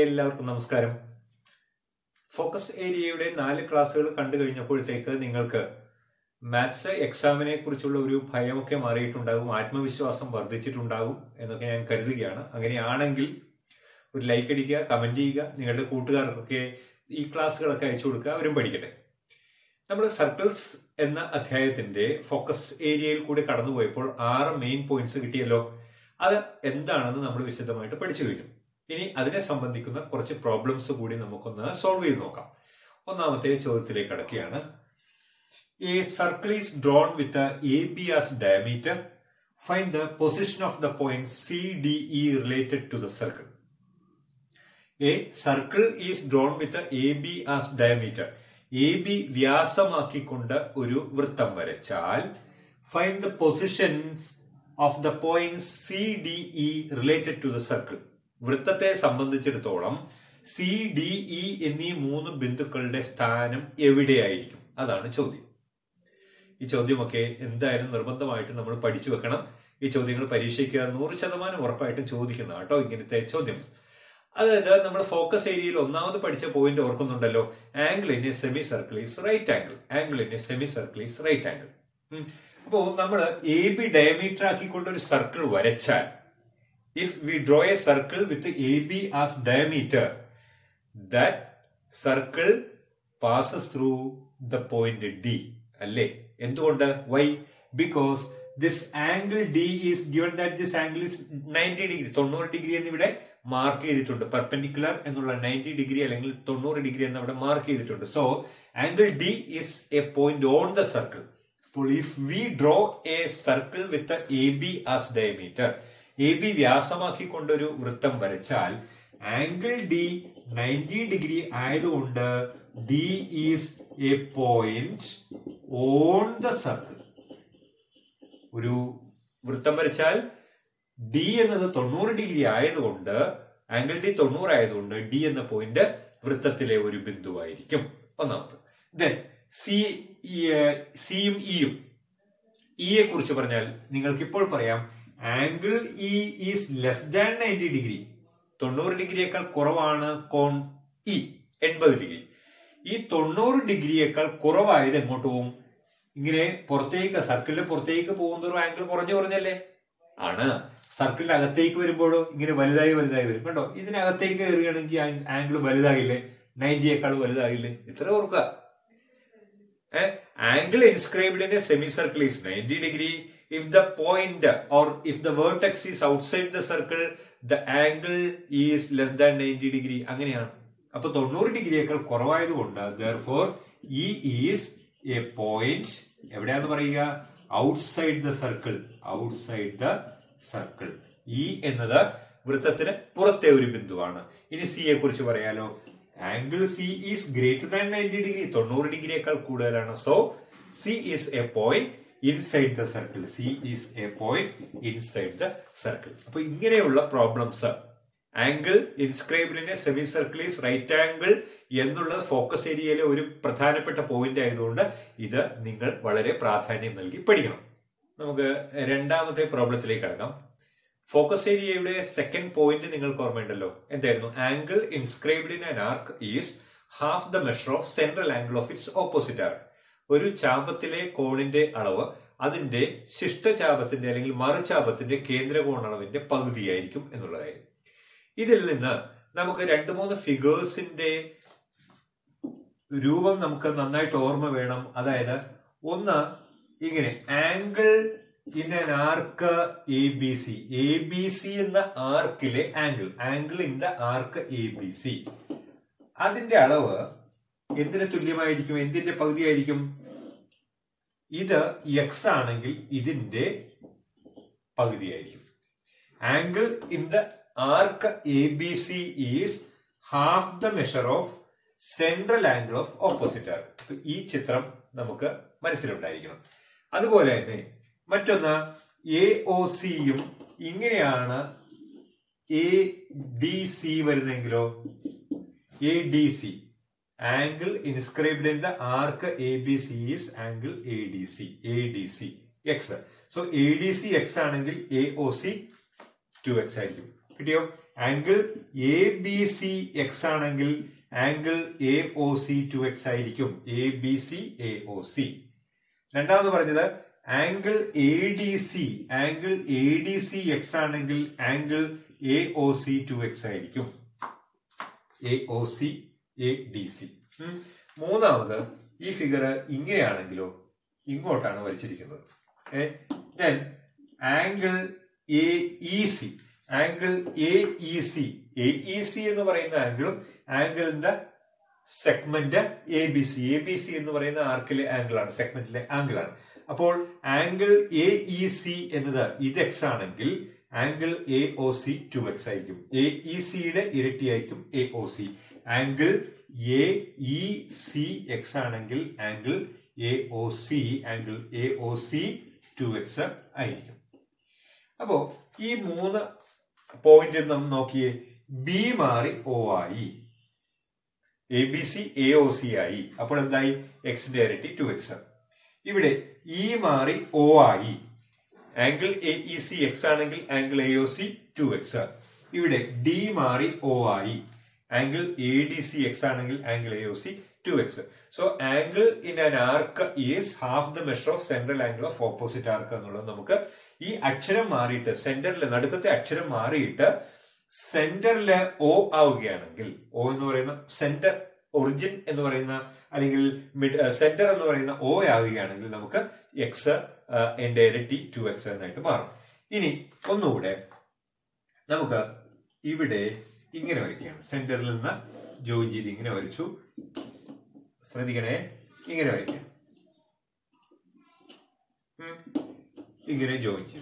എല്ലാവർക്കും നമസ്കാരം ഫോക്കസ് ഏരിയയുടെ നാല് ക്ലാസ്സുകൾ കണ്ടു കഴിഞ്ഞപ്പോഴത്തേക്ക് നിങ്ങൾക്ക് മാത്സ് എക്സാമിനെ കുറിച്ചുള്ള ഒരു ഭയമൊക്കെ മാറിയിട്ടുണ്ടാകും ആത്മവിശ്വാസം വർദ്ധിച്ചിട്ടുണ്ടാകും എന്നൊക്കെ ഞാൻ കരുതുകയാണ് അങ്ങനെയാണെങ്കിൽ ഒരു ലൈക്ക് അടിക്കുക കമന്റ് ചെയ്യുക നിങ്ങളുടെ കൂട്ടുകാർക്കൊക്കെ ഈ ക്ലാസ്സുകളൊക്കെ അയച്ചു കൊടുക്കുക അവരും പഠിക്കട്ടെ നമ്മൾ സർക്കിൾസ് എന്ന അധ്യായത്തിന്റെ ഫോക്കസ് ഏരിയയിൽ കൂടി കടന്നുപോയപ്പോൾ ആറ് മെയിൻ പോയിന്റ്സ് കിട്ടിയല്ലോ അത് എന്താണെന്ന് നമ്മൾ വിശദമായിട്ട് പഠിച്ചു കഴിഞ്ഞു ഇനി അതിനെ സംബന്ധിക്കുന്ന കുറച്ച് പ്രോബ്ലംസ് കൂടി നമുക്കൊന്ന് സോൾവ് ചെയ്ത് നോക്കാം ഒന്നാമത്തെ ചോദ്യത്തിലേക്ക് കടക്കുകയാണ് a circle is drawn with A B as diameter find the position of the point C D E related to the circle a circle is drawn with A B as diameter A B വ്യാസമാക്കിക്കൊണ്ട് ഒരു വൃത്തം വരച്ചാൽ find the positions of the point C D E related to the circle വൃത്തത്തെ സംബന്ധിച്ചിടത്തോളം C D E എന്നീ മൂന്ന് ബിന്ദുക്കളുടെ സ്ഥാനം എവിടെയായിരിക്കും അതാണ് ചോദ്യം ഈ ചോദ്യമൊക്കെ എന്തായാലും നിർബന്ധമായിട്ട് നമ്മൾ പഠിച്ചു വെക്കണം ഈ ചോദ്യങ്ങൾ പരീക്ഷയ്ക്ക് നൂറ് ശതമാനം ഉറപ്പായിട്ടും ചോദിക്കുന്ന കേട്ടോ ഇങ്ങനത്തെ ചോദ്യം അതായത് നമ്മൾ ഫോക്കസ് ഏരിയയിൽ ഒന്നാമത് പഠിച്ച പോയിന്റ് ഓർക്കുന്നുണ്ടല്ലോ angle in a semi circle is right angle angle in a semi circle is right angle അപ്പോ നമ്മൾ എ ബി ഡയമീറ്റർ ആക്കിക്കൊണ്ട് ഒരു സർക്കിൾ വരച്ചാൽ if we draw a circle with A B as diameter that circle passes through the point D അല്ലേ എന്തുകൊണ്ട് why because this angle D is given that this angle is ninety degree തൊണ്ണൂറ് degree എന്നിവിടെ mark ചെയ്തിട്ടുണ്ട് perpendicular എന്നുള്ള ninety degree അല്ലെങ്കിൽ തൊണ്ണൂറ് degree എന്ന് അവിടെ മാർക്ക് ചെയ്തിട്ടുണ്ട് so angle D is a point on the circle അപ്പോൾ if we draw a circle with A B as diameter A B വ്യാസമാക്കിക്കൊണ്ടൊരു വൃത്തം വരച്ചാൽ ആംഗിൾ ഡി നയൻറ്റി ഡിഗ്രി ആയതുകൊണ്ട് D is a point on the circle ഒരു വൃത്തം വരച്ചാൽ D എന്നത് തൊണ്ണൂറ് ഡിഗ്രി ആയതുകൊണ്ട് ആംഗിൾ ഡി തൊണ്ണൂറ് ആയതുകൊണ്ട് ഡി എന്ന പോയിന്റ് വൃത്തത്തിലെ ഒരു ബിന്ദുവായിരിക്കും ഒന്നാമത് ദെൻ സി സിയും ഇയും ഇയെ കുറിച്ച് പറഞ്ഞാൽ നിങ്ങൾക്ക് ഇപ്പോൾ പറയാം angle E is less than ninety degree തൊണ്ണൂറ് ഡിഗ്രിയേക്കാൾ കുറവാണ് കോൺ ഇ എൺപത് ഡിഗ്രി ഈ തൊണ്ണൂറ് ഡിഗ്രിയേക്കാൾ കുറവായത് എങ്ങോട്ട് പോകും ഇങ്ങനെ പുറത്തേക്ക് സർക്കിളിന്റെ പുറത്തേക്ക് പോകുന്നൊരു ആംഗിൾ കുറഞ്ഞു കുറഞ്ഞല്ലേ ആണ് സർക്കിളിന്റെ അകത്തേക്ക് വരുമ്പോഴോ ഇങ്ങനെ വലുതായി വലുതായി വരും കണ്ടോ ഇതിനകത്തേക്ക് കയറുകയാണെങ്കിൽ ആംഗിൾ വലുതായില്ലേ നയൻറ്റിയേക്കാൾ വലുതായില്ലേ ഇത്ര ഓർക്കുക angle inscribed in a semi circle is ninety degree if the point or if the vertex is outside the circle the angle is less than ninety degree അങ്ങനെയാണ് അപ്പൊ തൊണ്ണൂറ് ഡിഗ്രിയേക്കാൾ കുറവായതുകൊണ്ട് therefore E is a point എവിടെയാന്ന് പറയുക outside the circle outside the circle E എന്നത് വൃത്തത്തിന് പുറത്തെ ഒരു ബിന്ദുവാണ് ഇനി സിയെ കുറിച്ച് പറയാലോ angle C is greater than ninety degree തൊണ്ണൂറ് ഡിഗ്രിയേക്കാൾ കൂടുതലാണ് so C is a point inside the circle C is a point inside the circle അപ്പൊ ഇങ്ങനെയുള്ള പ്രോബ്ലംസ് ആംഗിൾ ഇൻസ്ക്രൈബിളിനെ semi circle is right angle എന്നുള്ളത് ഫോക്കസ് ഏരിയയിലെ ഒരു പ്രധാനപ്പെട്ട പോയിന്റ് ആയതുകൊണ്ട് ഇത് നിങ്ങൾ വളരെ പ്രാധാന്യം നൽകി പഠിക്കണം നമുക്ക് രണ്ടാമത്തെ പ്രോബ്ലത്തിലേക്ക് കടക്കാം ഫോക്കസ് ഏരിയയുടെ സെക്കൻഡ് പോയിന്റ് നിങ്ങൾക്ക് ഓർമ്മയുണ്ടല്ലോ എന്തായിരുന്നു angle inscribed in an arc is half the measure of central angle of its opposite arc ഒരു ചാപത്തിലെ കോണിന്റെ അളവ് അതിന്റെ ശിഷ്ടചാപത്തിന്റെ അല്ലെങ്കിൽ മറുചാപത്തിന്റെ കേന്ദ്രകോൺ അളവിന്റെ പകുതിയായിരിക്കും എന്നുള്ള കാര്യം ഇതിൽ നിന്ന് നമുക്ക് രണ്ട് മൂന്ന് ഫിഗേഴ്സിന്റെ രൂപം നമുക്ക് നന്നായിട്ട് ഓർമ്മ വേണം അതായത് ഒന്ന് ഇങ്ങനെ angle in an arc A B C A B C എന്ന ആർക്കിലെ angle angle in the arc A B C അതിന്റെ അളവ് എന്തിന് തുല്യമായിരിക്കും എന്തിന്റെ പകുതിയായിരിക്കും ഇത് എക്സ് ആണെങ്കിൽ ഇതിന്റെ പകുതിയായിരിക്കും angle in the arc A B C is half the measure of central angle of opposite arc ഈ ചിത്രം നമുക്ക് മനസ്സിലുണ്ടായിരിക്കണം അതുപോലെ തന്നെ മറ്റൊന്ന് എ ഒ സിയും ഇങ്ങനെയാണ് എ ഡി സി വരുന്നെങ്കിലോ A D C angle inscribed in the arc A B C is angle A D C A D C X so A D C X ആണെങ്കിൽ A O C two X ആയിരിക്കും കിട്ടിയോ angle A B C X ആണെങ്കിൽ angle A O C two X ആയിരിക്കും A B C A O C രണ്ടാമത് പറഞ്ഞത് angle A D C angle A D C X ആണെങ്കിൽ angle A O C two X ആയിരിക്കും A O C A D C മൂന്നാമത് ഈ figure ഇങ്ങനെയാണെങ്കിലോ ഇങ്ങോട്ടാണ് വരച്ചിരിക്കുന്നത് then angle A E C angle A E C A E C എന്ന് പറയുന്ന ആംഗിളും ആംഗിളിന്റെ segment A B C A B C എന്ന് പറയുന്ന ആർക്കിലെ ആംഗിൾ ആണ് സെഗ്മെന്റിലെ ആംഗിൾ ആണ് അപ്പോൾ ആംഗിൾ എ ഇ സി എന്നത് ഇത് എക്സ് ആണെങ്കിൽ angle A O C two X ആയിരിക്കും എ ഇ സിയുടെ ഇരട്ടിയായിരിക്കും A O C angle A E C X ആണെങ്കിൽ angle A O C angle A O C two X ആയിരിക്കും അപ്പോ ഈ മൂന്ന് പോയിന്റ് നമ്മൾ നോക്കിയേ ബി മാറി ഒ ആയി A B C A O C ആയി അപ്പോൾ എന്തായി എക്സിന്റെ ഇരട്ടി ടു എക്സ് ഇവിടെ ഇ മാറി ഒ ആയി angle A E C X ആണെങ്കിൽ angle A O C two X ഇവിടെ ഡി മാറി ഒ ആയി angle A D C X ആണെങ്കിൽ angle A O C two X so angle in an arc is half the measure of central angle of opposite arc എന്നുള്ളത് നമുക്ക് ഈ അക്ഷരം മാറിയിട്ട് സെന്ററിൽ നടുക്കത്തെ അക്ഷരം മാറിയിട്ട് സെന്ററില് ഒ ആവുകയാണെങ്കിൽ ഒ എന്ന് പറയുന്ന സെന്റർ ഒറിജിൻ എന്ന് പറയുന്ന അല്ലെങ്കിൽ സെന്റർ എന്ന് പറയുന്ന ഒ ആവുകയാണെങ്കിൽ നമുക്ക് എക്സ് എന്റെ ഇരട്ടി ടു എക്സ് എന്നായിട്ട് മാറും ഇനി ഒന്നുകൂടെ നമുക്ക് ഇവിടെ ഇങ്ങനെ വരയ്ക്കുകയാണ് സെന്ററിൽ നിന്ന് ജോയിൻ ചെയ്ത് ഇങ്ങനെ വരച്ചു ശ്രദ്ധിക്കണേ ഇങ്ങനെ വരയ്ക്കാം ഇങ്ങനെ ജോയിൻ ചെയ്തു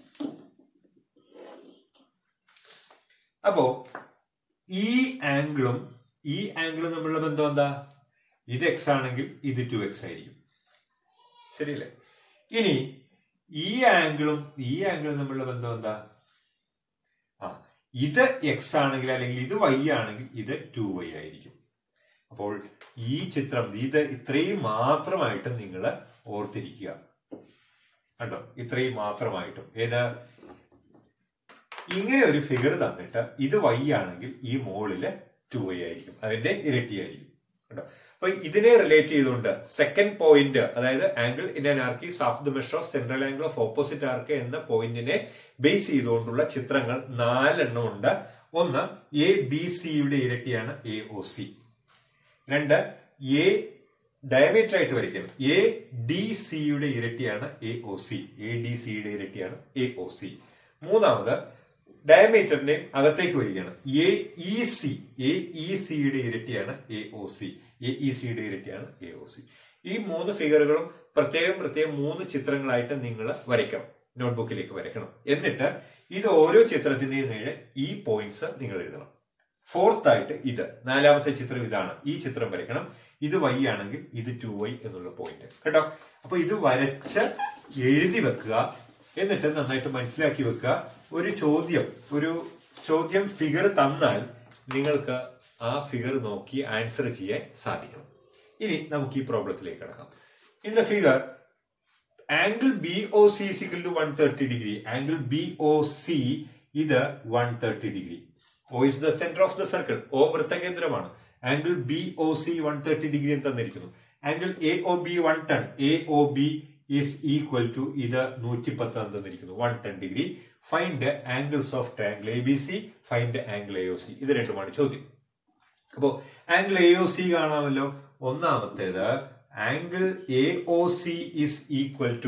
അപ്പോ ഈ ആംഗിളും ഈ ആംഗിളും തമ്മിലുള്ള ബന്ധം എന്താ ഇത് എക്സ് ആണെങ്കിൽ ഇത് ടു എക്സ് ആയിരിക്കും ശരിയല്ലേ ഇനി ഈ ആംഗിളും ഈ ആംഗിളും തമ്മിലുള്ള ബന്ധം എന്താ ആ ഇത് എക്സ് ആണെങ്കിൽ അല്ലെങ്കിൽ ഇത് വൈ ആണെങ്കിൽ ഇത് ടു വൈ ആയിരിക്കും അപ്പോൾ ഈ ചിത്രം ഇത് ഇത്രയും മാത്രമായിട്ട് നിങ്ങൾ ഓർത്തിരിക്കുക കണ്ടോ ഇത്രയും മാത്രമായിട്ടും ഏത് ഇങ്ങനെ ഒരു ഫിഗർ തന്നിട്ട് ഇത് വൈ ആണെങ്കിൽ ഈ മോളില് ടു വൈ ആയിരിക്കും അതിന്റെ ഇരട്ടിയായിരിക്കും കേട്ടോ അപ്പൊ ഇതിനെ റിലേറ്റ് ചെയ്തുകൊണ്ട് സെക്കൻഡ് പോയിന്റ് അതായത് angle in an arc is half the measure of central angle of opposite arc എന്ന പോയിന്റിനെ ബേസ് ചെയ്തുകൊണ്ടുള്ള ചിത്രങ്ങൾ നാലെണ്ണം ഉണ്ട് ഒന്ന് എ ബി സിയുടെ ഇരട്ടിയാണ് എ ഒ സി രണ്ട് എ ഡയമീറ്റർ ആയിട്ട് വരയ്ക്കണം എ ഡി സിയുടെ ഇരട്ടിയാണ് A O C A D സിയുടെ ഇരട്ടിയാണ് എ ഒ സി മൂന്നാമത് ഡയമീറ്ററിന്റെ അകത്തേക്ക് വരികയാണ് A E C A E സിയുടെ ഇരട്ടിയാണ് A O C A E സിയുടെ ഇരട്ടിയാണ് എ ഒ സി ഈ മൂന്ന് ഫിഗറുകളും പ്രത്യേകം പ്രത്യേകം മൂന്ന് ചിത്രങ്ങളായിട്ട് നിങ്ങൾ വരയ്ക്കണം നോട്ട്ബുക്കിലേക്ക് വരയ്ക്കണം എന്നിട്ട് ഇത് ഓരോ ചിത്രത്തിന്റെയും നേരെ ഈ പോയിന്റ്സ് നിങ്ങൾ എഴുതണം ഫോർത്ത് ആയിട്ട് ഇത് നാലാമത്തെ ചിത്രം ഇതാണ് ഈ ചിത്രം വരയ്ക്കണം ഇത് വൈ ആണെങ്കിൽ ഇത് ടു വൈ എന്നുള്ള പോയിന്റ് കേട്ടോ അപ്പൊ ഇത് വരച്ച് എഴുതി വെക്കുക എന്നിട്ട് നന്നായിട്ട് മനസ്സിലാക്കി വെക്കുക ഒരു ചോദ്യം ഒരു ചോദ്യം ഫിഗർ തന്നാൽ നിങ്ങൾക്ക് ആ ഫിഗർ നോക്കി ആൻസർ ചെയ്യാൻ സാധിക്കണം ഇനി നമുക്ക് ഈ പ്രോബ്ലത്തിലേക്ക് കിടക്കാം in the figure angle B O C is equal to one thirty degree angle B O C ഇത് one thirty degree O is the centre of the circle O വൃത്തകേന്ദ്രമാണ് angle B O C one thirty degree എന്ന് തന്നിരിക്കുന്നു angle A O B one ten A O B is equal to ഇത് നൂറ്റി പത്ത് എന്ന് തന്നിരിക്കുന്നു one ten degree find angles of triangle A B C find angle A O C ഇത് രണ്ടുമാണ് ചോദ്യം അപ്പോ ആംഗിൾ എ ഒ സി കാണാമല്ലോ ഒന്നാമത്തേത് angle A O C is equal to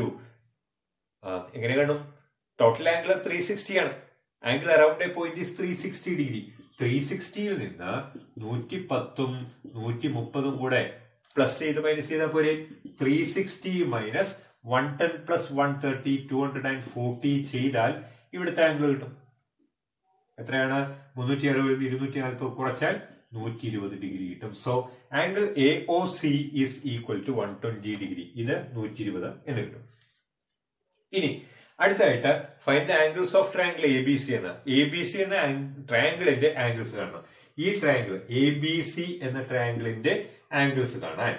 എങ്ങനെ കാണും ടോട്ടൽ ആംഗിൾ ത്രീ സിക്സ്റ്റി ആണ് angle around a point is three sixty degree three സിക്സ്റ്റിയിൽ നിന്ന് നൂറ്റി പത്തും നൂറ്റി മുപ്പതും കൂടെ പ്ലസ് ചെയ്ത് മൈനസ് ചെയ്താൽ പോരെ three sixty minus one ten plus one thirty two hundred and forty ചെയ്താൽ ഇവിടുത്തെ ആംഗിൾ കിട്ടും എത്രയാണ് മുന്നൂറ്റി അറുപത് ഇരുന്നൂറ്റി നാൽപ്പത് കുറച്ചാൽ നൂറ്റി ഇരുപത് ഡിഗ്രി കിട്ടും so angle A O C is equal to one twenty degree ഇത് നൂറ്റി ഇരുപത് എന്ന് കിട്ടും ഇനി അടുത്തായിട്ട് find the angles of triangle A B C എന്ന എ ബി സി എന്ന ട്രയാംഗിളിന്റെ ആംഗിൾസ് കാണണം ഈ ട്രയാംഗിൾ എ ബി സി എന്ന ട്രയാംഗിളിന്റെ ആംഗിൾസ് കാണാൻ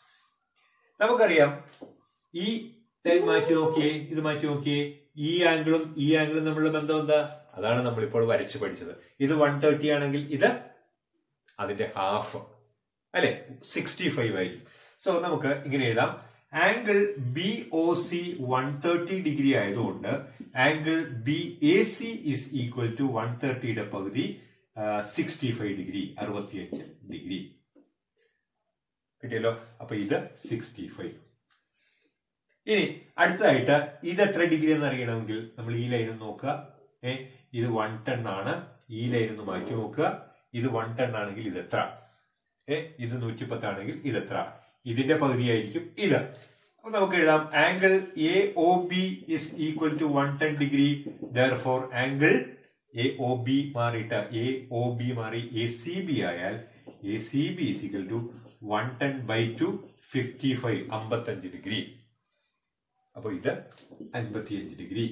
നമുക്കറിയാം ഈ മാറ്റി നോക്കിയേ ഇത് മാറ്റി നോക്കിയേ ഈ ആംഗിളും ഈ ആംഗിളും തമ്മിലുള്ള ബന്ധം എന്താ അതാണ് നമ്മളിപ്പോൾ വരച്ച് പഠിച്ചത് ഇത് വൺ തേർട്ടി ആണെങ്കിൽ ഇത് അതിന്റെ ഹാഫ് അല്ലെ സിക്സ്റ്റി ഫൈവ് ആയിരിക്കും സോ നമുക്ക് ഇങ്ങനെ എഴുതാം angle B O C one thirty degree ആയതുകൊണ്ട് angle B A C is equal to one തേർട്ടിയുടെ പകുതി സിക്സ്റ്റി ഫൈവ് ഡിഗ്രി അറുപത്തിയഞ്ച് ഡിഗ്രി കിട്ടിയല്ലോ അപ്പൊ ഇത് സിക്സ്റ്റി ഫൈവ് ഇനി അടുത്തതായിട്ട് ഇത് എത്ര ഡിഗ്രി എന്ന് അറിയണമെങ്കിൽ നമ്മൾ ഈ ലൈൻ നോക്കുക ഏ ഇത് വൺ ടെൻ ആണ് ഈ ലൈൻ ഒന്ന് മാറ്റി നോക്കുക ഇത് വൺ ടെൻ ആണെങ്കിൽ ഇത് എത്ര ഏ ഇത് നൂറ്റിപ്പത്ത് ആണെങ്കിൽ ഇത് എത്ര ഇതിന്റെ പകുതിയായിരിക്കും ഇത് അപ്പൊ നമുക്ക് എഴുതാം angle A O B is equal to one ten degree therefore angle A O B മാറിയിട്ട് എ ഒ ബി മാറി എ സി ബി ആയാൽ A C B is equal to one ten by two fifty five അമ്പത്തഞ്ച് degree അപ്പൊ ഇത് അൻപത്തിയഞ്ച് degree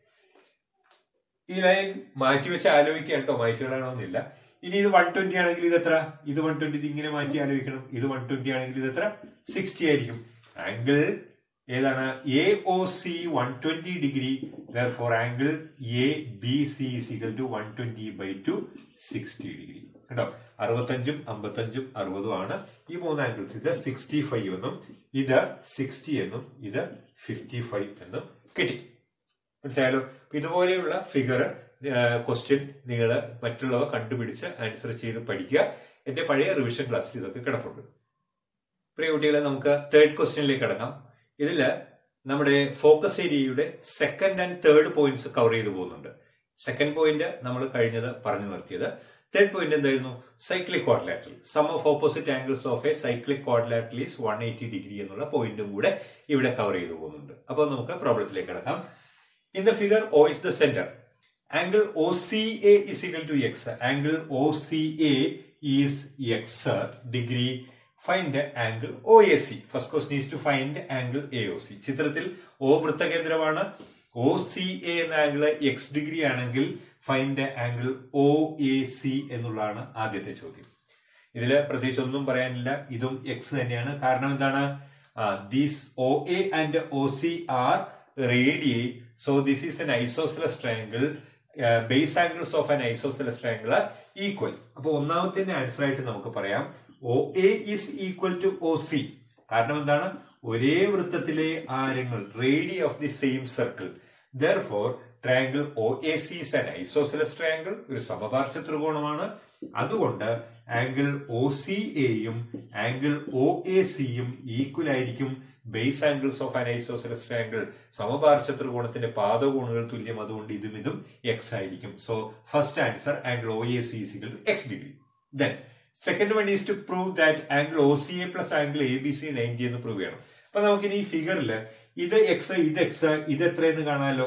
ഈ line മാറ്റിവെച്ച് ആലോചിക്കുക കേട്ടോ മായ്ച്ചുകളാണോന്നില്ല ഇനി ഇത് വൺ ട്വന്റി ആണെങ്കിൽ ഇത് എത്ര ഇത് വൺ ട്വന്റി ഇത് ഇങ്ങനെ മാറ്റി ആലോചിക്കണം ഇത് വൺ ട്വന്റി ആണെങ്കിൽ ഇത് എത്ര സിക്സ്റ്റി ആയിരിക്കും ആംഗിൾ ഏതാണ് A O C one twenty degree for angle A B C is equal to one twenty by two sixty degree കേട്ടോ അറുപത്തഞ്ചും അമ്പത്തഞ്ചും അറുപതും ആണ് ഈ മൂന്ന് ആംഗിൾസ് ഇത് സിക്സ്റ്റി ഫൈവ് എന്നും ഇത് സിക്സ്റ്റി എന്നും ഇത് ഫിഫ്റ്റി ഫൈവ് എന്നും കിട്ടി മനസ്സിലായാലോ ഇതുപോലെയുള്ള ഫിഗർ ക്വസ്റ്റ്യൻ നിങ്ങൾ മറ്റുള്ളവ കണ്ടുപിടിച്ച് ആൻസർ ചെയ്ത് പഠിക്കുക എന്റെ പഴയ റിവിഷൻ ക്ലാസ്സിൽ ഇതൊക്കെ കിടപ്പുണ്ട് പ്രിയ കുട്ടികളെ നമുക്ക് തേർഡ് ക്വസ്റ്റ്യനിലേക്ക് കിടക്കാം ഇതില് നമ്മുടെ ഫോക്കസ് ഏരിയയുടെ second and third points cover ചെയ്തു പോകുന്നുണ്ട് സെക്കൻഡ് പോയിന്റ് നമ്മൾ കഴിഞ്ഞത് പറഞ്ഞു നിർത്തിയത് തേർഡ് പോയിന്റ് എന്തായിരുന്നു cyclic quadrilateral sum of opposite angles of a cyclic quadrilateral is one eighty degree എന്നുള്ള പോയിന്റും കൂടെ ഇവിടെ കവർ ചെയ്തു പോകുന്നുണ്ട് അപ്പോൾ നമുക്ക് പ്രോബ്ലത്തിലേക്ക് കിടക്കാം in the figure O is the centre angle O C A is equal to X angle O C A is X degree find angle O A C first question is to find angle A O C ചിത്രത്തിൽ O വൃത്തകേന്ദ്രമാണ് O C A എന്ന angle X degree ആണെങ്കിൽ find angle O A C എന്നുള്ളതാണ് ആദ്യത്തെ ചോദ്യം ഇതില് പ്രത്യേകിച്ച് ഒന്നും പറയാനില്ല ഇതും എക്സ് തന്നെയാണ് കാരണം എന്താണ് these O A and O C are radii so this is an isosceles triangle base angles of an isosceles triangle are equal അപ്പൊ ഒന്നാമത്തെ ആൻസർ ആയിട്ട് നമുക്ക് പറയാം O A is equal to O C കാരണം എന്താണ് ഒരേ വൃത്തത്തിലെ ആരങ്ങൾ radii of the same circle therefore triangle O A C is an isosceles triangle ഒരു സമപാർശ്വ ത്രികോണമാണ് അതുകൊണ്ട് ആംഗിൾ ഒ സി എയും ആംഗിൾ ഒ എ സിയും ഈക്വൽ ആയിരിക്കും base angles of an isosceles triangle സമപാർശ്വ ത്രികോണത്തിന്റെ പാദകോണുകൾ തുല്യം അതുകൊണ്ട് ഇതും ഇതും എക്സ് ആയിരിക്കും so first answer angle O A C is equal X degree then second one is to prove that angle O C A plus angle A B C ninety എന്ന് prove ചെയ്യണം അപ്പൊ നമുക്കിനി ഈ ഫിഗറിൽ ഇത് എക്സ് ഇത് എക്സ് ഇത് എത്രയെന്ന് കാണാമല്ലോ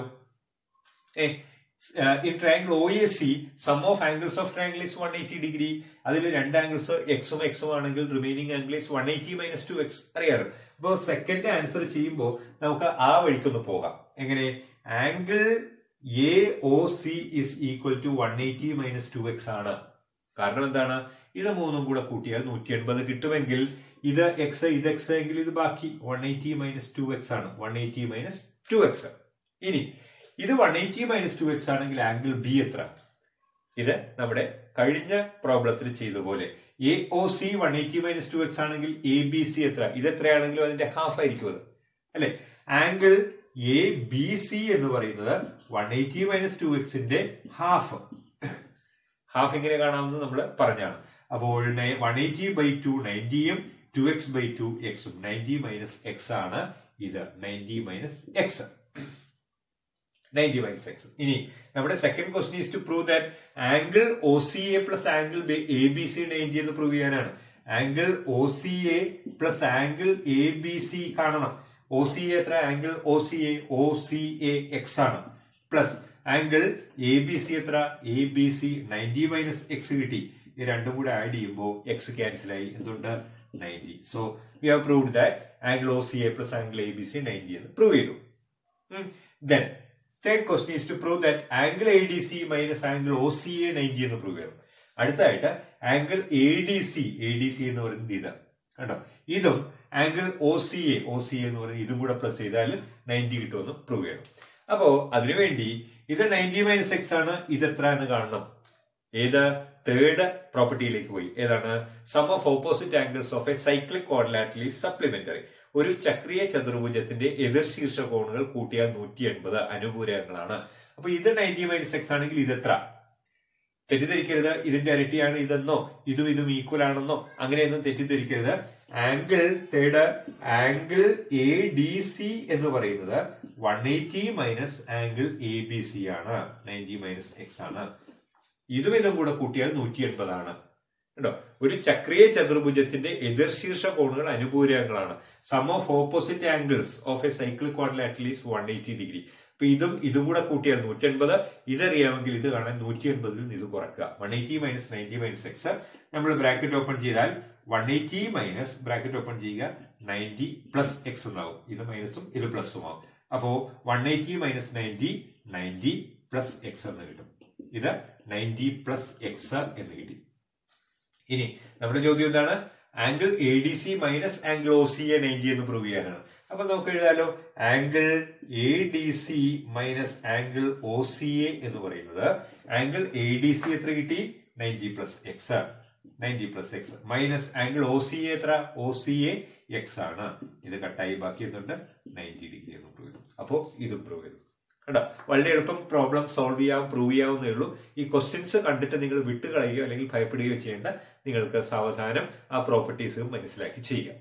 a in triangle O A C sum of angles of triangle is one eighty degree അതിൽ രണ്ട് ആംഗിൾസ് എക്സും എക്സും ആണെങ്കിൽ remaining angle is one eighty minus two X അറിയാറ് അപ്പോൾ സെക്കൻഡ് ആൻസർ ചെയ്യുമ്പോൾ നമുക്ക് ആ വഴിക്കൊന്ന് പോകാം എങ്ങനെ angle A O C is equal to one eighty minus two X ആണ് കാരണം എന്താണ് ഇത് മൂന്നും കൂടെ കൂട്ടിയാൽ നൂറ്റി എൺപത് കിട്ടുമെങ്കിൽ ഇത് എക്സ് ഇത് എക്സ് എങ്കിൽ ഇത് ബാക്കി one eighty minus two X ആണ് one eighty minus two X ഇനി ഇത് one eighty minus two X ആണെങ്കിൽ ആംഗിൾ ബി എത്ര ഇത് നമ്മുടെ കഴിഞ്ഞ പ്രോബ്ലത്തിൽ ചെയ്ത പോലെ A O C one eighty minus two X ആണെങ്കിൽ എ ബി സി എത്ര ഇത് എത്രയാണെങ്കിലും അതിന്റെ ഹാഫ് ആയിരിക്കും അത് അല്ലെ ആംഗിൾ എ ബി സി എന്ന് പറയുന്നത് വൺ എയ്റ്റി മൈനസ് ടു എക്സിന്റെ ഹാഫ് ഹാഫ് ഇങ്ങനെ കാണാമെന്ന് നമ്മൾ പറഞ്ഞാണ് അപ്പോൾ വൺ എയ്റ്റി ബൈ ടു നയൻറ്റിയും ടു എക്സ് ബൈ ടു എക്സും നയൻറ്റി മൈനസ് എക്സ് ആണ് ഇത് ninety minus x ninety minus x ഇനി നമ്മുടെ second question is to prove that angle O C A plus angle A B C ninety എന്ന് prove ചെയ്യാനാണ് angle O C A plus angle A B C കാണണം O C A എത്ര angle O C A O C A x ആണ് plus angle A B C എത്ര A B C ninety minus x കിട്ടി ഇത് രണ്ടും കൂടെ add ചെയ്യുമ്പോൾ X cancel ആയി എന്തുകൊണ്ട് ninety so we have proved that angle O C A plus angle A B C ninety എന്ന് പ്രൂവ് ചെയ്തു then third question is to prove that angle A D C minus angle O C A ninety എന്ന് prove ചെയ്യണം അടുത്തായിട്ട് angle A D C A D C എന്ന് പറയുന്നത് ഇത് കണ്ടോ ഇതും angle O C A O C A എന്ന് പറയുന്നത് ഇതും കൂടെ പ്ലസ് ചെയ്താൽ നയൻറ്റി കിട്ടുമെന്ന് പ്രൂവ് ചെയ്യണം അപ്പോ അതിനുവേണ്ടി ഇത് നയൻറ്റി മൈനസ് എക്സ് ആണ് ഇത് എത്ര എന്ന് കാണണം ഏത് തേർഡ് പ്രോപ്പർട്ടിയിലേക്ക് പോയി ഏതാണ് sum of opposite angles of a cyclic quadrilateral supplementary ഒരു ചക്രീയ ചതുർഭുജത്തിന്റെ എതിർ ശീർഷ കോണുകൾ കൂട്ടിയാൽ നൂറ്റി എൺപത് അനുപൂരകങ്ങളാണ് അപ്പൊ ഇത് നയൻറ്റി മൈനസ് എക്സ് ആണെങ്കിൽ ഇത് എത്ര തെറ്റിദ്ധരിക്കരുത് ഇതിന്റെ ഇരട്ടിയാണ് ഇതെന്നോ ഇതും ഇതും ഈക്വൽ ആണെന്നോ അങ്ങനെയൊന്നും തെറ്റിദ്ധരിക്കരുത് angle third angle A D C എന്ന് പറയുന്നത് one eighty minus angle A B C ആണ് നയൻറ്റി മൈനസ് എക്സ് ആണ് ഇതും ഇതും കൂടെ കൂട്ടിയാൽ നൂറ്റി എൺപതാണ് കേട്ടോ ഒരു ചക്രീയ ചതുർഭുജത്തിന്റെ എതിർശീർഷ കോണുകൾ അനുപൂരകങ്ങളാണ് sum of opposite angles of a cycle quadrilateral is one eighty degree അപ്പൊ ഇതും ഇതും കൂടെ കൂട്ടിയാൽ നൂറ്റി എൺപത് ഇതറിയാമെങ്കിൽ ഇത് കാണാൻ നൂറ്റി എൺപതിൽ നിന്ന് ഇത് കുറക്കുക one eighty minus ninety minus x നമ്മൾ ബ്രാക്കറ്റ് ഓപ്പൺ ചെയ്താൽ one eighty minus bracket open ചെയ്യുക നയൻറ്റി പ്ലസ് എക്സ് എന്നാവും ഇത് മൈനസും ഇത് പ്ലസും ആവും അപ്പോ one eighty minus ninety ninety plus x എന്ന് കിട്ടും ഇത് നയൻറ്റി പ്ലസ് എക്സ് എന്ന് കിട്ടി ഇനി നമ്മുടെ ചോദ്യം എന്താണ് angle A D C minus angle O C A ninety എന്ന് പ്രൂവ് ചെയ്യാനാണ് അപ്പൊ നമുക്ക് എഴുതാലോ angle A D C minus angle O C A എന്ന് പറയുന്നത് ആംഗിൾ എ ഡി സി എത്ര കിട്ടി ninety plus x ninety plus x minus angle O C A എത്ര ഒ സി എ എക്സ് ആണ് ഇത് കട്ടായി ബാക്കി എന്തുണ്ട് നയൻറ്റി ഡിഗ്രി എന്ന് പ്രൂവ് ചെയ്തു അപ്പോ ഇതും പ്രൂവ് ചെയ്തു കണ്ടോ വളരെ എളുപ്പം പ്രോബ്ലം സോൾവ് ചെയ്യാം പ്രൂവ് ചെയ്യാവുന്നേ ഉള്ളൂ ഈ ക്വസ്റ്റ്യൻസ് കണ്ടിട്ട് നിങ്ങൾ വിട്ടുകളയുകയോ അല്ലെങ്കിൽ ഭയപ്പെടുകയോ ചെയ്യേണ്ട നിങ്ങൾക്ക് സാവധാനം ആ പ്രോപ്പർട്ടീസും മനസ്സിലാക്കി ചെയ്യാം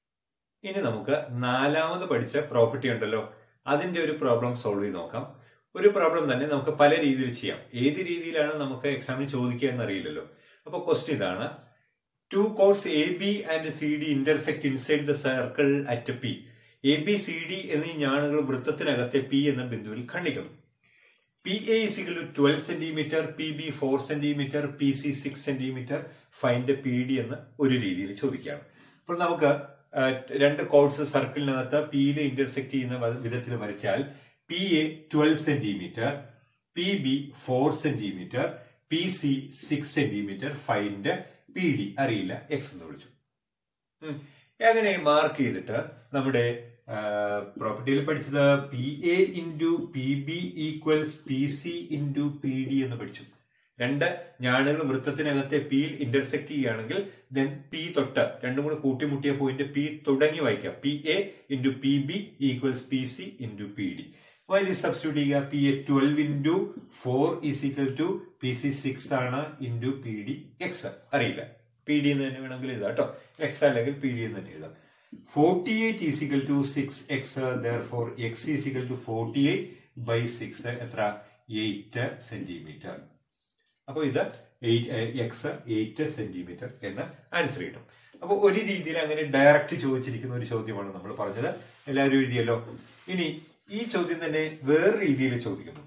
ഇനി നമുക്ക് നാലാമത് പഠിച്ച പ്രോപ്പർട്ടി ഉണ്ടല്ലോ അതിന്റെ ഒരു പ്രോബ്ലം സോൾവ് ചെയ്ത് നോക്കാം ഒരു പ്രോബ്ലം തന്നെ നമുക്ക് പല രീതിയിൽ ചെയ്യാം ഏത് രീതിയിലാണ് നമുക്ക് എക്സാമിന് ചോദിക്കുക എന്നറിയില്ലല്ലോ അപ്പൊ ക്വസ്റ്റ്യൻ ഇതാണ് two chords A B and C D intersect inside the circle at P A B C D എന്നീ ഞാണുകൾ വൃത്തത്തിനകത്തെ പി എന്ന ബിന്ദുവിൽ ഖണ്ഡിക്കുന്നു P A is equal to twelve centimetre P B four centimetre P C six centimetre find P D എന്ന് ഒരു രീതിയിൽ ചോദിക്കുകയാണ് അപ്പോൾ നമുക്ക് ആ, രണ്ട് കോഴ്സ് സർക്കിളിനകത്ത് പിയിൽ ഇന്റർസെക്ട് ചെയ്യുന്ന വ- വിധത്തിൽ വരച്ചാൽ P A twelve centimetre P B four centimetre P C six centimetre find P D അറിയില്ല എക്സ് എന്ന് വിളിച്ചു ഉം. അങ്ങനെ മാർക്ക് ചെയ്തിട്ട് നമ്മുടെ പ്രോപ്പർട്ടിയിൽ പഠിച്ചത് P A into P B equals P C into P D എന്ന് പഠിച്ചു രണ്ട് ഞാണുകൾ വൃത്തത്തിനകത്തെ പിയിൽ ഇന്റർസെക്ട് ചെയ്യുകയാണെങ്കിൽ ദെൻ പി തൊട്ട് രണ്ടും കൂടെ കൂട്ടിമുട്ടിയ പോയിന്റ് പി തുടങ്ങി വായിക്കാം P A into P B equals P C into P D value substitute ചെയ്യുക P A twelve into four is equal to P C six ആണ് ഇൻറ്റു പി ഡി എക്സ് അറിയില്ല P D എന്ന് തന്നെ വേണമെങ്കിൽ എഴുതാം കേട്ടോ എക്സ് അല്ലെങ്കിൽ P D എന്ന് തന്നെ എഴുതാം forty eight is equal to six x therefore x is equal to forty eight by six എത്ര എയ്റ്റ് സെന്റിമീറ്റർ അപ്പോൾ ഇത് എക്സ് എയ്റ്റ് സെന്റിമീറ്റർ എന്ന ആൻസർ കിട്ടും അപ്പോൾ ഒരു രീതിയിൽ അങ്ങനെ ഡയറക്റ്റ് ചോദിച്ചിരിക്കുന്ന ഒരു ചോദ്യമാണ് നമ്മൾ പറഞ്ഞത് എല്ലാവരും എഴുതിയല്ലോ ഇനി ഈ ചോദ്യം തന്നെ വേറെ രീതിയിൽ ചോദിക്കുന്നു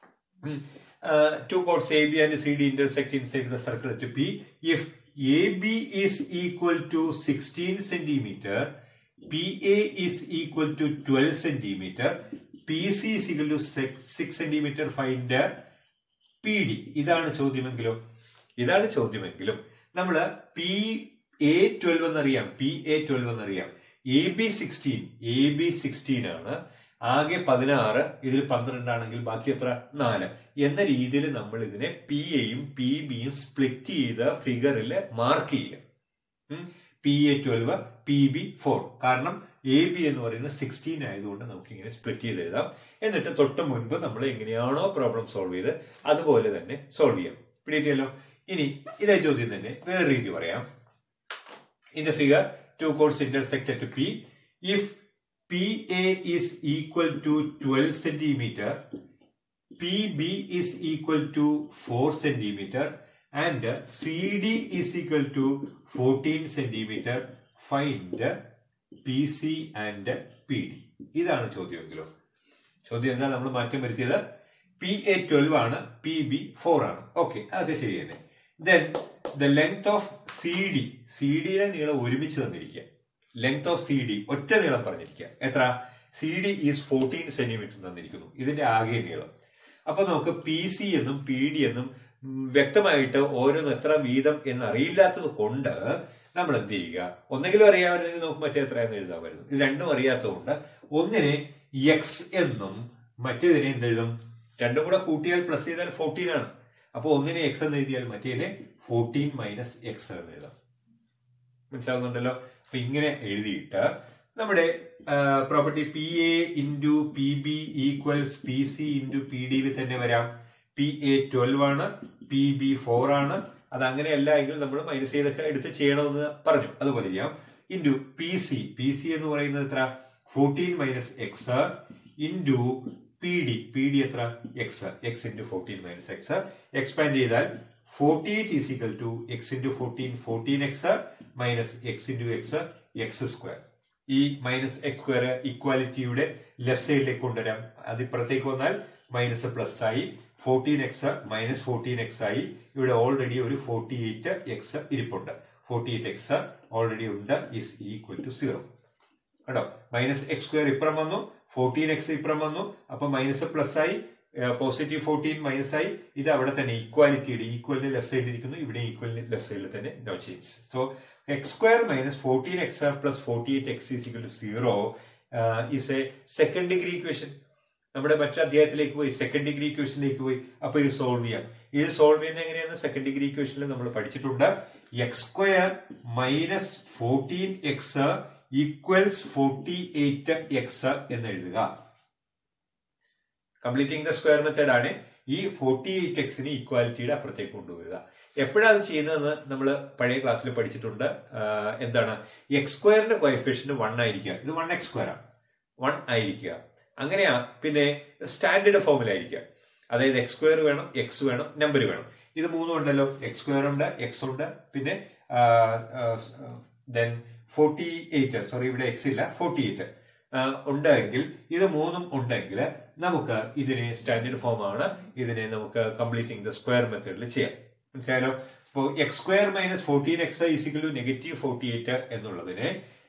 two chords AB and CD intersect inside the circle at P. If AB is equal to 16 centimeter, PA is equal to 12 centimeter, PC is equal to 6 centimeter, find P D ഇതാണ് ചോദ്യമെങ്കിലും ഇതാണ് ചോദ്യമെങ്കിലും നമ്മൾ പി എ ട്വൽവ് എന്നറിയാം P A twelve എന്നറിയാം A B sixteen A B sixteen ആണ് ആകെ പതിനാറ് ഇതിൽ പന്ത്രണ്ടാണെങ്കിൽ ബാക്കി എത്ര നാല് എന്ന രീതിയിൽ നമ്മൾ ഇതിനെ പി എയും പി ബിയും സ്പ്ലിറ്റ് ചെയ്ത ഫിഗറിൽ മാർക്ക് ചെയ്യുക P A twelve P B four കാരണം എ ബി എന്ന് പറയുന്നത് സിക്സ്റ്റീൻ ആയതുകൊണ്ട് നമുക്ക് ഇങ്ങനെ സ്പ്ലിറ്റ് ചെയ്ത് എഴുതാം എന്നിട്ട് തൊട്ട് മുൻപ് നമ്മൾ എങ്ങനെയാണോ പ്രോബ്ലം സോൾവ് ചെയ്ത് അതുപോലെ തന്നെ സോൾവ് ചെയ്യാം പിടിയിട്ടിയല്ലോ ഇനി ഇതേ ചോദ്യം തന്നെ വേറെ രീതി പറയാം in the figure two chords intersect at P if PA is equal to 12 centimeter PB is equal to 4 centimeter and CD is equal to 14 centimeter find PC and PD ഇതാണ് ചോദ്യമെങ്കിലോ ചോദ്യം എന്താ നമ്മൾ മാറ്റം വരുത്തിയത് പി എ ട്വൽവ് ആണ് P B four ആണ് okay അതൊക്കെ ശരി തന്നെ then the length of C D C ഡിയുടെ നീളം ഒരുമിച്ച് തന്നിരിക്കുക ലെങ്ത് ഓഫ് സി ഡി ഒറ്റ നീളം പറഞ്ഞിരിക്കുക എത്ര C D is fourteen centimetre തന്നിരിക്കുന്നു ഇതിന്റെ ആകെ നീളം അപ്പൊ നമുക്ക് പി സി എന്നും പി ഡി എന്നും ഉം, വ്യക്തമായിട്ട് ഓരോന്നും എത്ര വീതം എന്ന് അറിയില്ലാത്തത് കൊണ്ട് നമ്മൾ എന്ത് ചെയ്യുക ഒന്നെങ്കിലും അറിയാമായിരുന്നെങ്കിൽ നമുക്ക് മറ്റേ എത്രയെന്ന് എഴുതാമായിരുന്നു ഇത് രണ്ടും അറിയാത്തതുകൊണ്ട് ഒന്നിനെ എക്സ് എന്നും മറ്റേതിനെ എന്തെഴുതും രണ്ടും കൂടെ കൂട്ടിയാൽ പ്ലസ് ചെയ്താൽ ഫോർട്ടീൻ ആണ് അപ്പോൾ ഒന്നിനെ എക്സ് എന്ന് എഴുതിയാൽ മറ്റേതിനെ ഫോർട്ടീൻ മൈനസ് എക്സ് എന്ന് എഴുതാം മനസ്സിലാവുന്നുണ്ടല്ലോ അപ്പൊ ഇങ്ങനെ എഴുതിയിട്ട് നമ്മുടെ property P A into P B equals P C into P ഡിയിൽ തന്നെ വരാം പി എ ട്വൽവ് ആണ് പി ബി ഫോർ ആണ് അത് അങ്ങനെയല്ല എങ്കിൽ നമ്മൾ മൈനസ് ചെയ്തൊക്കെ എടുത്ത് ചെയ്യണമെന്ന് പറഞ്ഞു അതുപോലെ ചെയ്യാം into P C P C എന്ന് പറയുന്നത് എത്ര fourteen minus x into P D P D എത്ര x x into fourteen minus x expand ചെയ്താൽ forty eight is equal to x into fourteen fourteen x minus x into x x square ഈ minus x square ഇക്വാലിറ്റിയുടെ left സൈഡിലേക്ക് കൊണ്ടുവരാം അത് ഇപ്പുറത്തേക്ക് വന്നാൽ minus plus ആയി fourteen x minus fourteen x ആയി ഇവിടെ ഓൾറെഡി ഒരു ഫോർട്ടി എയ്റ്റ് എക്സ് ഇരിപ്പുണ്ട് ഫോർട്ടി എയ്റ്റ് എക്സ് ഓൾറെഡി ഉണ്ട് ഈസ് ഈക്വൽ ടു സീറോ കേട്ടോ മൈനസ് എക്സ് സ്ക്വയർ ഇപ്പുറം വന്നു ഫോർട്ടീൻ എക്സ് ഇപ്പുറം വന്നു അപ്പൊ മൈനസ് പ്ലസ് ആയി പോസിറ്റീവ് ഫോർട്ടീൻ മൈനസ് ആയി ഇത് അവിടെ തന്നെ ഈക്വാലിറ്റിയുടെ ഈക്വലിന് ലെഫ്റ്റ് സൈഡിൽ ഇരിക്കുന്നു ഇവിടെ ഈക്വലിന് ലെഫ്റ്റ് സൈഡിൽ തന്നെ no change so x square minus fourteen x plus forty eight x is equal to zero is a second degree equation നമ്മുടെ മറ്റു അധ്യായത്തിലേക്ക് പോയി സെക്കൻഡ് ഡിഗ്രി ഇക്വേഷനിലേക്ക് പോയി അപ്പൊ ഇത് സോൾവ് ചെയ്യാം ഇത് സോൾവ് ചെയ്യുന്നത് എങ്ങനെയാണ് സെക്കൻഡ് ഡിഗ്രി ഇക്വേഷനിൽ നമ്മൾ പഠിച്ചിട്ടുണ്ട് x square minus fourteen x equals forty eight x എന്ന് എഴുതുക കംപ്ലീറ്റിംഗ് ദ സ്ക്വയർ മെത്തേഡ് ആണ് ഈ ഫോർട്ടി എയ്റ്റ് എക്സിന് ഈക്വാലിറ്റിയുടെ അപ്പുറത്തേക്ക് കൊണ്ടുവരിക എപ്പോഴാണ് അത് ചെയ്യുന്നതെന്ന് നമ്മൾ പഴയ ക്ലാസ്സിൽ പഠിച്ചിട്ടുണ്ട് എന്താണ് എക്സ് സ്ക്വയറിന്റെ കോയഫിഷ്യന്റ് വൺ ആയിരിക്കുക ഇത് വൺ എക്സ് സ്ക്വയർ ആണ് വൺ ആയിരിക്കുക അങ്ങനെയാ പിന്നെ സ്റ്റാൻഡേർഡ് ഫോമിലായിരിക്കുക അതായത് എക്സ് സ്ക്വയർ വേണം എക്സ് വേണം നമ്പർ വേണം ഇത് മൂന്നും ഉണ്ടല്ലോ എക്സ് സ്ക്വയർ ഉണ്ട് എക്സ് ഉണ്ട് പിന്നെ ദെൻ ഫോർട്ടി എയ്റ്റ് സോറി ഇവിടെ എക്സ് ഇല്ല ഫോർട്ടി എയ്റ്റ് ഉണ്ടെങ്കിൽ ഇത് മൂന്നും ഉണ്ടെങ്കിൽ നമുക്ക് ഇതിനെ സ്റ്റാൻഡേർഡ് ഫോം ആണ് ഇതിനെ നമുക്ക് കംപ്ലീറ്റിംഗ് ദ സ്ക്വയർ മെത്തേഡിൽ ചെയ്യാം മനസ്സിലായാലോ ഇപ്പോൾ x square minus fourteen x is equal to negative forty eight എന്നുള്ളതിനെ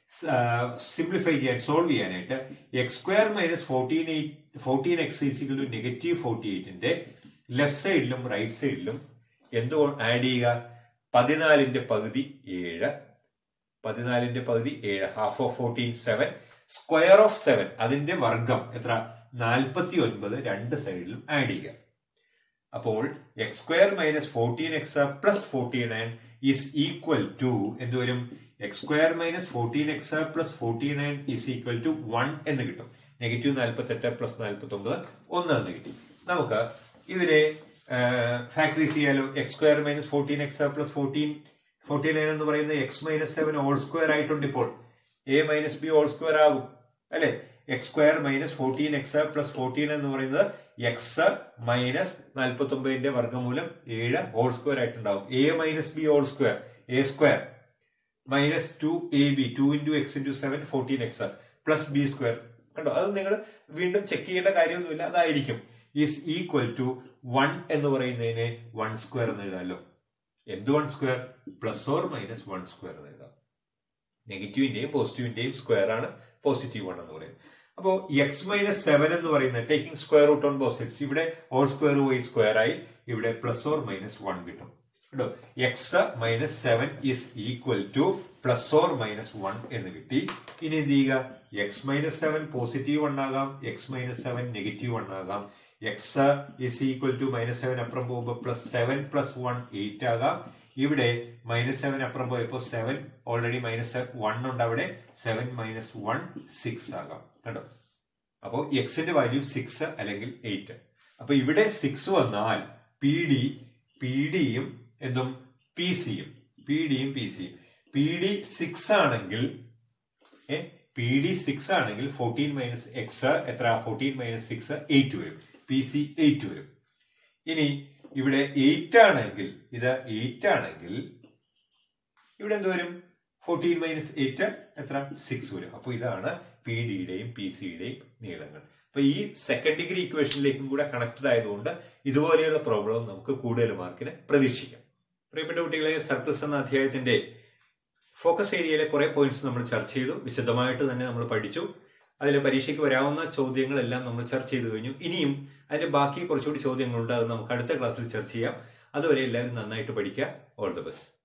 സിംപ്ലിഫൈ ചെയ്യാൻ സോൾവ് ചെയ്യാനായിട്ട് x square minus fourteen eight fourteen x is equal to negative forty എയ്റ്റിന്റെ ലെഫ്റ്റ് സൈഡിലും റൈറ്റ് സൈഡിലും എന്ത് ആഡ് ചെയ്യുക പതിനാലിന്റെ പകുതി ഏഴ് പതിനാലിന്റെ പകുതി ഏഴ് half of fourteen seven square of seven അതിന്റെ വർഗം എത്ര നാൽപ്പത്തി ഒൻപത് രണ്ട് സൈഡിലും ആഡ് ചെയ്യുക അപ്പോൾ x square minus fourteen x plus forty nine is equal to എന്തുവരും x square minus fourteen x plus forty nine is equal to one എന്ന് കിട്ടും നെഗറ്റീവ് നാൽപ്പത്തി എട്ട് പ്ലസ് നാൽപ്പത്തി ഒമ്പത് ഒന്ന് എന്ന് കിട്ടി നമുക്ക് ഇതിനെ ഫാക്ടറീസ് ചെയ്യാലോ x square minus fourteen x plus fourteen forty nine എന്ന് പറയുന്നത് x minus seven whole square ആയിട്ടുണ്ട് ഇപ്പോൾ A minus B whole square ആകും അല്ലെ x square minus fourteen x plus fourteen എന്ന് പറയുന്നത് എക്സ് മൈനസ് നാൽപ്പത്തി ഒമ്പതിന്റെ വർഗ്ഗമൂലം ഏഴ് ഹോൾ സ്ക്വയർ ആയിട്ടുണ്ടാവും A minus B whole square A square minus two A B two into x into seven fourteen x plus B square കണ്ടോ അത് നിങ്ങൾ വീണ്ടും ചെക്ക് ചെയ്യേണ്ട കാര്യമൊന്നുമില്ല അതായിരിക്കും ഈസ് ഈക്വൽ ടു വൺ എന്ന് പറയുന്നതിനെ വൺ സ്ക്വയർ എന്ന് എഴുതാമല്ലോ എന്ത് one square plus or minus one square എന്ന് എഴുതാം നെഗറ്റീവിന്റെയും പോസിറ്റീവിന്റെയും സ്ക്വയർ ആണ് പോസിറ്റീവ് വൺ എന്ന് പറയുന്നത് അപ്പോൾ എക്സ് മൈനസ് സെവൻ എന്ന് പറയുന്നത് taking square root on both sides ഇവിടെ ഓൾ സ്ക്വയർ വൈ സ്ക്വയർ ആയി ഇവിടെ പ്ലസ് ഓർ മൈനസ് വൺ കിട്ടും കേട്ടോ x minus seven is equal to plus or minus one എന്ന് കിട്ടി ഇനി എന്ത് ചെയ്യുക x minus seven positive one ആകാം x minus seven negative one ആകാം x is equal to minus seven അപ്പുറം പോകുമ്പോൾ plus seven plus one eight ആകാം ഇവിടെ മൈനസ് സെവൻ അപ്പുറം പോയപ്പോൾ സെവൻ ഓൾറെഡി മൈനസ് വൺ ഉണ്ട് അവിടെ സെവൻ മൈനസ് വൺ സിക്സ് ആകാം കണ്ടോ അപ്പോൾ എക്സിന്റെ വാല്യൂ സിക്സ് അല്ലെങ്കിൽ എയ്റ്റ് അപ്പൊ ഇവിടെ സിക്സ് വന്നാൽ പി ഡി പി ഡിയും എന്തും പി സിയും പി ഡിയും പി സിയും പി ഡി സിക്സ് ആണെങ്കിൽ ഏ പി ഡി സിക്സ് ആണെങ്കിൽ ഫോർട്ടീൻ മൈനസ് എക്സ് എത്ര ഫോർട്ടീൻ മൈനസ് സിക്സ് എയ്റ്റ് വരും പി സി എയ്റ്റ് വരും ഇനി ഇവിടെ എയ്റ്റ് ആണെങ്കിൽ ഇത് എയ്റ്റ് ആണെങ്കിൽ ഇവിടെ എന്ത് വരും ഫോർട്ടീൻ മൈനസ് എയ്റ്റ് എത്ര സിക്സ് വരും അപ്പൊ ഇതാണ് പി ഡിയുടെയും പി സിയുടെയും നീളങ്ങൾ അപ്പൊ ഈ സെക്കൻഡ് ഡിഗ്രി ഇക്വേഷനിലേക്കും കൂടെ കണക്റ്റഡ് ആയതുകൊണ്ട് ഇതുപോലെയുള്ള പ്രോബ്ലം നമുക്ക് കൂടുതൽ മാർക്കിന് പ്രതീക്ഷിക്കാം പ്രിയപ്പെട്ട കുട്ടികളെ സർക്കിൾസ് എന്ന അധ്യായത്തിന്റെ ഫോക്കസ് ഏരിയയിലെ കുറെ പോയിന്റ്സ് നമ്മൾ ചർച്ച ചെയ്തു വിശദമായിട്ട് തന്നെ നമ്മൾ പഠിച്ചു അതിൽ പരീക്ഷയ്ക്ക് വരാവുന്ന ചോദ്യങ്ങളെല്ലാം നമ്മൾ ചർച്ച ചെയ്തു കഴിഞ്ഞു ഇനിയും അതിന്റെ ബാക്കി കുറച്ചുകൂടി ചോദ്യങ്ങളുണ്ട് അത് നമുക്ക് അടുത്ത ക്ലാസ്സിൽ ചർച്ച ചെയ്യാം അതുവരെ എല്ലാവരും നന്നായിട്ട് പഠിക്കുക ഓൾ ദി ബെസ്റ്റ്